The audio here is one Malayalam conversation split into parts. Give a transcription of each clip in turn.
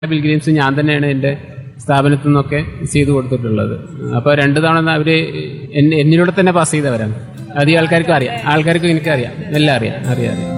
പിൽഗ്രീംസ് ഞാൻ തന്നെയാണ് എൻ്റെ സ്ഥാപനത്തിൽ നിന്നൊക്കെ ചെയ്തു കൊടുത്തിട്ടുള്ളത് അപ്പോൾ രണ്ട് തവണ അവർ എന്നിലൂടെ തന്നെ പാസ് ചെയ്തവരാണ് അധികം ആൾക്കാർക്കും അറിയാം ആൾക്കാർക്കും എനിക്കറിയാം എല്ലാം അറിയാം അറിയാം അറിയാം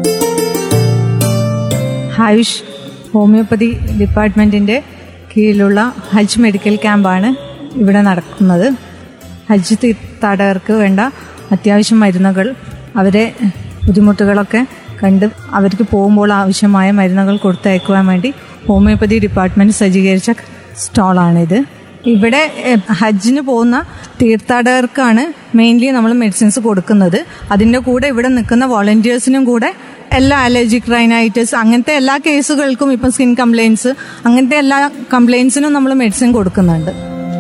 ആയുഷ് ഹോമിയോപ്പതി ഡിപ്പാർട്ട്മെൻറ്റിൻ്റെ കീഴിലുള്ള ഹജ്ജ് മെഡിക്കൽ ക്യാമ്പാണ് ഇവിടെ നടക്കുന്നത് ഹജ്ജ് തീർത്ഥാടകർക്ക് വേണ്ട അത്യാവശ്യം മരുന്നുകൾ അവരെ ബുദ്ധിമുട്ടുകളൊക്കെ കണ്ട് അവർക്ക് പോകുമ്പോൾ ആവശ്യമായ മരുന്നുകൾ കൊടുത്തയക്കുവാൻ വേണ്ടി ഹോമിയോപ്പതി ഡിപ്പാർട്ട്മെൻറ്റ് സജ്ജീകരിച്ച സ്റ്റോളാണിത് ഇവിടെ എഹ്, ഹജ്ജിന് പോകുന്ന തീർത്ഥാടകർക്കാണ് മെയിൻലി നമ്മൾ മെഡിസിൻസ് കൊടുക്കുന്നത് അതിൻ്റെ കൂടെ ഇവിടെ നിൽക്കുന്ന വോളണ്ടിയേഴ്സിനും കൂടെ എല്ലാ അലർജിക് റൈനൈറ്റിസ് അങ്ങനത്തെ എല്ലാ കേസുകൾക്കും ഇപ്പം സ്കിൻ കംപ്ലയിൻസ് അങ്ങനത്തെ എല്ലാ കംപ്ലയിൻസിനും നമ്മൾ മെഡിസിൻ കൊടുക്കുന്നുണ്ട്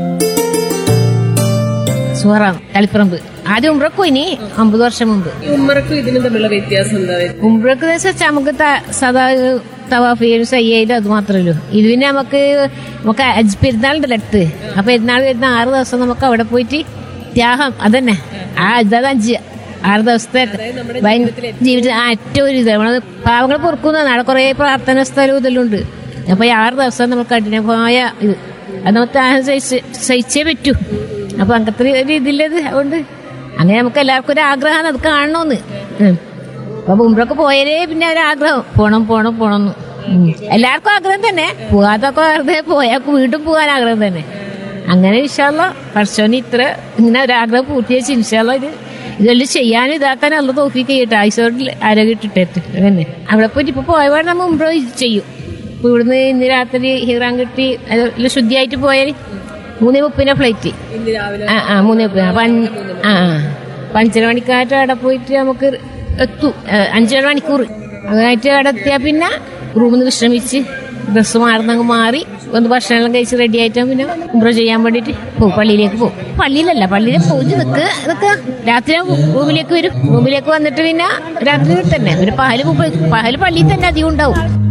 സുഹറാം തളിപ്പറമ്പ് ആദ്യം ഉംറക്ക് ഇനി അമ്പത് വർഷം മുമ്പ് ഉമ്മറക്കും ഇതിനും തമ്മിലുള്ള വ്യത്യാസം എന്താ ഉംറക്ക് വെച്ചാൽ നമുക്ക് ത- സദാ തവാഫ് ചെയ്യലും സയ്യയിലും അത് മാത്രമല്ലോ ഇത് പിന്നെ നമുക്ക് നമുക്ക് അജ് പെരുന്നാളുണ്ടല്ലോ അടുത്ത് ആ പെരുന്നാൾ വരുന്ന ആറ് ദിവസം നമുക്ക് അവിടെ പോയിട്ട് ത്യാഗം അതന്നെ ആ ഇതത് അഞ്ച് ആറ് ദിവസത്തെ ഭയ- ജീവിതത്തിൽ ആ ഏറ്റവും ഒരു ഇത് നമ്മള് പാവങ്ങൾ പൊറുക്കുന്ന നാളെ കുറേ പ്രാർത്ഥന സ്ഥലവും ഇതെല്ലാം ഉണ്ട് അപ്പൊ ഈ ആറ് ദിവസം നമ്മൾ കഠിനമായ ഇത് അത് നമുക്ക് ത്യാഗം സഹിച്ച് സഹിച്ചേ പറ്റൂ അപ്പൊ അങ്ങനത്തെ ഒരു ഇതില്ലത് അതുകൊണ്ട് അങ്ങനെ നമുക്ക് എല്ലാവർക്കും ഒരു ആഗ്രഹമാണ് അത് കാണണമെന്ന് ഉം. അപ്പൊ ഉമ്രക്ക് പോയാലേ പിന്നെ ഒരാഗ്രഹം പോണം പോണം പോണം എന്ന്. ഉം. എല്ലാവർക്കും ആഗ്രഹം തന്നെ പോകാത്തൊക്കെ വെറുതെ പോയാൽ വീണ്ടും പോകാൻ ആഗ്രഹം തന്നെ അങ്ങനെ ഇൻഷാല്ല പർശോന് ഇത്ര ഇങ്ങനെ ഒരാഗ്രഹം പൂർത്തിവെച്ച് ഇൻഷാല്ല ഇത് ഇതെല്ലാം ചെയ്യാനും ഇതാക്കാനും അല്ല തോഫിക്ക് ചെയ്യട്ടെ ആയിസോട്ടിൽ ആരോഗ്യം ഇട്ടിട്ട് അങ്ങനെ അവിടെ പോയിട്ട് ഇപ്പൊ പോയപാട് നമ്മൾ ഉമ്ര ചെയ്യും ഇപ്പൊ ഇവിടുന്ന് ഇന്ന് രാത്രി ഹീറാൻ കിട്ടി അതെല്ലാം ശുദ്ധിയായിട്ട് പോയാൽ മൂന്നേ മുപ്പിന്റെ ഫ്ലൈറ്റ് ഇന്ന് രാവിലെ ആ ആ മൂന്നേ മുപ്പത് അപ്പൊ അഞ്ച് ആ ആ അപ്പൊ അഞ്ചര മണിക്കായിട്ട് അവിടെ പോയിട്ട് നമുക്ക് എത്തും ഏ, അഞ്ചര മണിക്കൂർ അതായിട്ട് അവിടെ എത്തിയാൽ പിന്നെ റൂമിൽ നിന്ന് വിശ്രമിച്ച് ഡ്രസ്സ് മാറുന്നങ്ങ് മാറി ഒന്ന് ഭക്ഷണമെല്ലാം കഴിച്ച് റെഡി ആയിട്ട് പിന്നെ ഉംറ ചെയ്യാൻ വേണ്ടിയിട്ട് പോകും പള്ളിയിലേക്ക് പോകും പള്ളിയിലല്ല പള്ളിയിൽ പോയി നിൽക്കുക നിൽക്കുക രാത്രി റൂമിലേക്ക് വരും റൂമിലേക്ക് വന്നിട്ട് പിന്നെ രാത്രി തന്നെ ഒരു പകല് മുമ്പ് പകല് പള്ളിയിൽ തന്നെ അധികം ഉണ്ടാവും